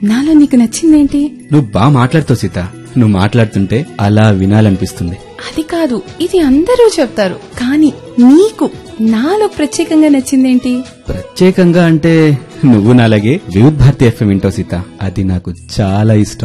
నాలో నీకు నచ్చిందేంటి నువ్వు బాగా మాట్లాడుతావు సీత నువ్వు మాట్లాడుతుంటే అలా వినాలనిపిస్తుంది అది కాదు ఇది అందరూ చెప్తారు కానీ నీకు నాలో ప్రత్యేకంగా నచ్చిందేంటి ప్రత్యేకంగా అంటే నువ్వు నాలాగే వివిధ్ భారతి ఎఫ్ఎం వింటావు సీత అది నాకు చాలా ఇష్టం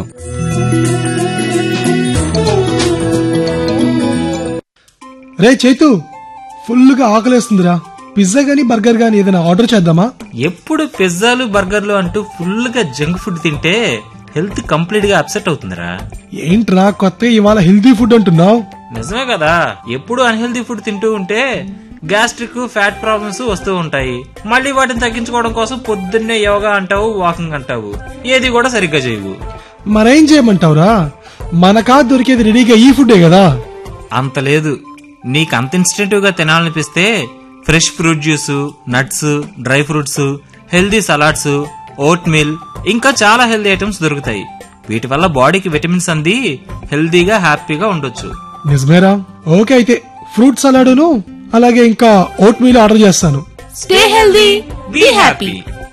రే చైతు ఫుల్గా ఆకలేస్తుందిరా పిజ్జా గానీ బర్గర్ గానీ ఏదైనా ఆర్డర్ చేద్దామా ఎప్పుడు పిజ్జాలు బర్గర్లు అంటూ ఫుల్ గా జంక్ ఫుడ్ తింటే హెల్త్ కంప్లీట్ గా అప్సెట్ అవుతుందిరా ఏంట్రా కొత్త ఇవాళ హెల్తీ ఫుడ్ అంటున్నావు నిజమే కదా ఎప్పుడు అన్హెల్దీ ఫుడ్ తింటూ ఉంటే గ్యాస్ట్రిక్ ఫ్యాట్ ప్రాబ్లమ్స్ వస్తూ ఉంటాయి మళ్ళీ వాటిని తగ్గించుకోవడం కోసం పొద్దున్నే యోగా అంటావు వాకింగ్ అంటావు ఏది కూడా సరిగ్గా చేయవు మరేం చేయమంటావురా మనకా దొరికేది రెడీగా ఈ ఫుడ్డే కదా అంత లేదు నీకు అంత ఇన్స్టెంటివ్ గా తినాలనిపిస్తే fresh fruit juice nuts dry fruits healthy salads oatmeal ఇంకా చాలా హెల్దీ ఐటమ్స్ దొరుకుతాయి వీటి వల్ల బాడీకి విటమిన్స్ అంది హెల్దీగా హ్యాపీగా ఉండొచ్చు నిజమేరా ఓకే అయితే ఫ్రూట్ సలాడును అలాగే ఇంకా ఓట్ మీల్ ఆర్డర్ చేస్తాను stay healthy be happy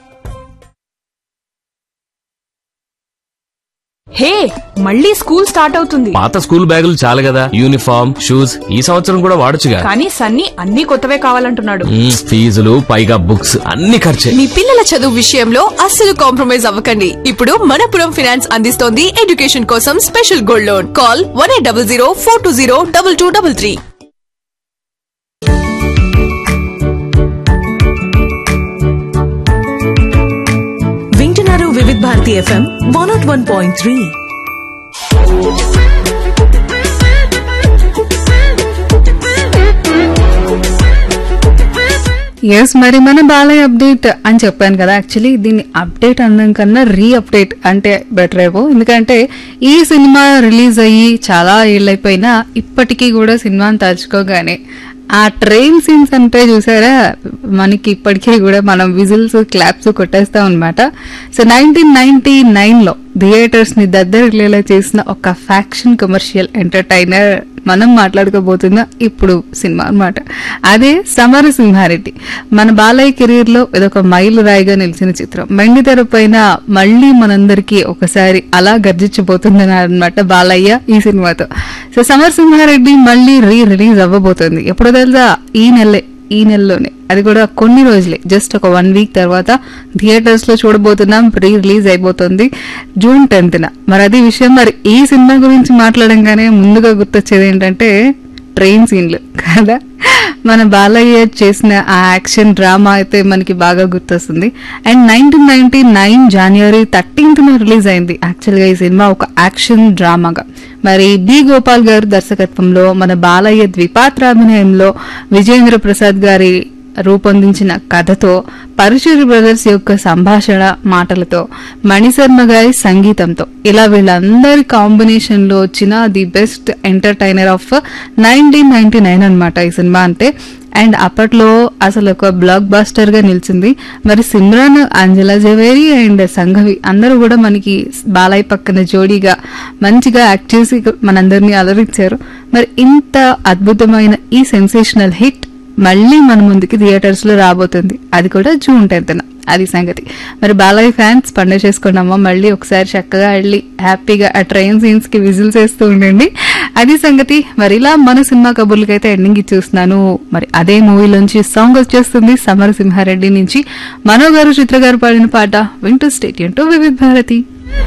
hey మళ్ళీ స్కూల్ స్టార్ట్ అవుతుంది పాత స్కూల్ బ్యాగులు చాలు కదా యూనిఫామ్ షూస్ ఈ సంవత్సరం కూడా వాడొచ్చుగా కానీ సన్నీ అన్ని కొత్తవే కావాలంటున్నాడు మ్మ్, ఫీజులు పైగా బుక్స్ అన్ని ఖర్చే మీ పిల్లల చదువు విషయంలో అస్సలు కాంప్రమైజ్ అవ్వకండి ఇప్పుడు మనపురం ఫినాన్స్ అందిస్తోంది ఎడ్యుకేషన్ కోసం special gold loan call one eight double zero four two zero double two double three వింటున్నారు Vividh Bharati FM one nought one point three yes మరి మన బాలయ్య అప్డేట్ అని చెప్పాను కదా యాక్చువల్లీ దీన్ని అప్డేట్ అనడం కన్నా రీ అప్డేట్ అంటే బెటర్ ఏమో ఎందుకంటే ఈ సినిమా రిలీజ్ అయ్యి చాలా ఏళ్ళైపోయినా ఇప్పటికీ కూడా సినిమాని తలుచుకోగానే ఆ ట్రైన్ సీన్స్ అంటే చూసారా మనకి ఇప్పటికీ కూడా మనం విజిల్స్ క్లాప్స్ కొట్టేస్తాం అనమాట సో నైన్టీన్ నైన్టీ నైన్లో థియేటర్స్ ని దద్దరిల్లేలా చేసిన ఒక ఫ్యాక్షన్ కమర్షియల్ ఎంటర్టైనర్ మనం మాట్లాడుకోబోతున్న ఇప్పుడు సినిమా అన్నమాట అదే సమరసింహారెడ్డి మన బాలయ్య కెరీర్ లో ఇదొక మైలు రాయిగా నిలిచిన చిత్రం మెండితెర పైన మళ్ళీ మనందరికీ ఒకసారి అలా గర్జించబోతుందని అనమాట బాలయ్య ఈ సినిమాతో సో సమరసింహారెడ్డి మళ్ళీ రీ రిలీజ్ అవ్వబోతుంది ఎప్పుడు తెలుసా ఈ నెలే ఈ నెలలోనే అది కూడా కొన్ని రోజులే జస్ట్ ఒక వన్ వీక్ తర్వాత థియేటర్స్ లో చూడబోతున్నాం ప్రీ రిలీజ్ అయిపోతుంది జూన్ టెన్త్ న మరి అది విషయం మరి ఈ సినిమా గురించి మాట్లాడంగానే ముందుగా గుర్తొచ్చేది ఏంటంటే ట్రైన్ సీన్లు కదా మన బాలయ్య చేసిన ఆ యాక్షన్ డ్రామా అయితే మనకి బాగా గుర్తొస్తుంది and nineteen ninety nine January thirteenth release అయింది యాక్చువల్ గా ఈ సినిమా ఒక యాక్షన్ డ్రామాగా మరి బి గోపాల్ గారు దర్శకత్వంలో మన బాలయ్య ద్విపాత్రాభినయంలో విజేంద్ర ప్రసాద్ గారి రూపొందించిన కథతో పరశురి బ్రదర్స్ యొక్క సంభాషణ మాటలతో మణిశర్మ గారి సంగీతంతో ఇలా వీళ్ళందరి కాంబినేషన్ లో వచ్చిన the best entertainer of nineteen ninety nine అనమాట ఈ సినిమా అంటే అండ్ అప్పట్లో అసలు ఒక బ్లాక్ బాస్టర్ గా నిలిచింది మరి సిమ్రాన్ అంజలా జవేరి అండ్ సంఘవి అందరూ కూడా మనకి బాలయ్య పక్కన జోడీగా మంచిగా యాక్ట్ చేసి మనందరినీ అలరించారు మరి ఇంత అద్భుతమైన ఈ సెన్సేషనల్ హిట్ మళ్ళీ మన ముందుకి థియేటర్స్ లో రాబోతుంది అది కూడా జూన్ టెన్త్ అది సంగతి మరి బాలయ్య ఫ్యాన్స్ పండుగ చేసుకున్నామా మళ్ళీ ఒకసారి చక్కగా వెళ్ళి హ్యాపీగా ఆ ట్రైన్ సీన్స్ కి విజిల్స్ వేస్తూ ఉండండి అది సంగతి మరి ఇలా మన సినిమా కబుర్లకైతే ఎండింగ్ ఇచ్చేస్తున్నాను మరి అదే మూవీలోంచి సాంగ్ వచ్చేస్తుంది సమరసింహారెడ్డి నుంచి మనో గారు చిత్ర గారు పాడిన పాట వింటూ స్టేట్ టు వివిధ్ భారతి